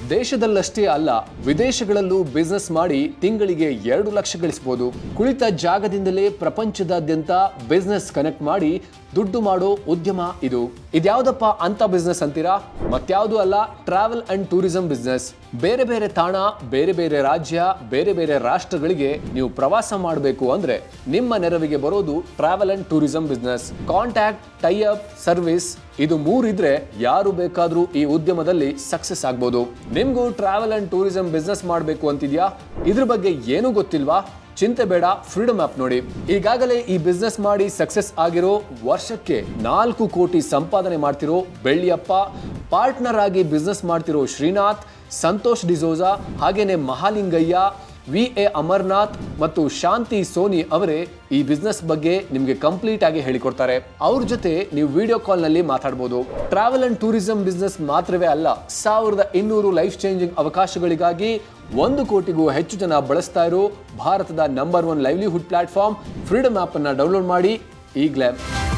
ದೇಶದಲ್ಲಷ್ಟೇ ಅಲ್ಲ ವಿದೇಶಗಳಲ್ಲೂ ಬಿಸ್ನೆಸ್ ಮಾಡಿ ತಿಂಗಳಿಗೆ ಎರಡು ಲಕ್ಷ ಗಳಿಸಬಹುದು ಕುಳಿತ ಜಾಗದಿಂದಲೇ ಪ್ರಪಂಚದಾದ್ಯಂತ ಬಿಸ್ನೆಸ್ ಕನೆಕ್ಟ್ ಮಾಡಿ ದುಡ್ಡು ಮಾಡೋ ಉದ್ಯಮ ಇದು ಇದ್ಯಾವುದಪ್ಪ ಅಂತ ಬಿಸ್ನೆಸ್ ಅಂತೀರಾ ಮತ್ಯಾವುದು ಅಲ್ಲ ಟ್ರಾವೆಲ್ ಅಂಡ್ ಟೂರಿಸಂ ಬಿಸ್ನೆಸ್ ಬೇರೆ ಬೇರೆ ತಾಣ ಬೇರೆ ಬೇರೆ ರಾಜ್ಯ ಬೇರೆ ಬೇರೆ ರಾಷ್ಟ್ರಗಳಿಗೆ ನೀವು ಪ್ರವಾಸ ಮಾಡಬೇಕು ಅಂದ್ರೆ ನಿಮ್ಮ ನೆರವಿಗೆ ಬರೋದು travel and tourism business contact tie up service ಇದು ಮೂರಿದ್ರೆ ಯಾರು ಬೇಕಾದ್ರೂ ಈ ಉದ್ಯಮದಲ್ಲಿ ಸಕ್ಸಸ್ ಆಗ್ಬೋದು ನಿಮ್ಗೂ ಟ್ರಾವೆಲ್ ಅಂಡ್ ಟೂರಿಸಂ ಬಿಸ್ನೆಸ್ ಮಾಡಬೇಕು ಅಂತಿದ್ಯಾ ಇದ್ರ ಬಗ್ಗೆ ಏನೂ ಗೊತ್ತಿಲ್ವಾ ಚಿಂತೆ ಬೇಡ ಫ್ರೀಡಮ್ ಆಪ್ ನೋಡಿ ಈಗಾಗಲೇ ಈ ಬಿಸ್ನೆಸ್ ಮಾಡಿ ಸಕ್ಸಸ್ ಆಗಿರೋ ವರ್ಷಕ್ಕೆ ನಾಲ್ಕು ಕೋಟಿ ಸಂಪಾದನೆ ಮಾಡ್ತಿರೋ ಬೆಳ್ಳಿಯಪ್ಪ ಪಾರ್ಟ್ನರ್ ಆಗಿ ಬಿಸ್ನೆಸ್ ಮಾಡ್ತಿರೋ ಶ್ರೀನಾಥ್ ಸಂತೋಷ್ ಡಿಸೋಜಾ ಹಾಗೇನೆ ಮಹಾಲಿಂಗಯ್ಯ ವಿ ಎ ಅಮರ್ನಾಥ್ ಮತ್ತು ಶಾಂತಿ ಸೋನಿ ಅವರೇ ಈ ಬಿಸ್ನೆಸ್ ಬಗ್ಗೆ ನಿಮಗೆ ಕಂಪ್ಲೀಟ್ ಆಗಿ ಹೇಳಿಕೊಡ್ತಾರೆ ಅವ್ರ ಜೊತೆ ನೀವು ವಿಡಿಯೋ ಕಾಲ್ ನಲ್ಲಿ ಮಾತಾಡಬಹುದು ಟ್ರಾವೆಲ್ ಅಂಡ್ ಟೂರಿಸಂ ಬಿಸ್ನೆಸ್ ಮಾತ್ರವೇ ಅಲ್ಲ ಸಾವಿರದ ಇನ್ನೂರು ಲೈಫ್ ಚೇಂಜಿಂಗ್ ಅವಕಾಶಗಳಿಗಾಗಿ ಒಂದು ಕೋಟಿಗೂ ಹೆಚ್ಚು ಜನ ಬಳಸ್ತಾ ಇರೋ ಭಾರತದ number one livelihood platform freedom app ಅನ್ನ ಡೌನ್ಲೋಡ್ ಮಾಡಿ ಈಗಲೇ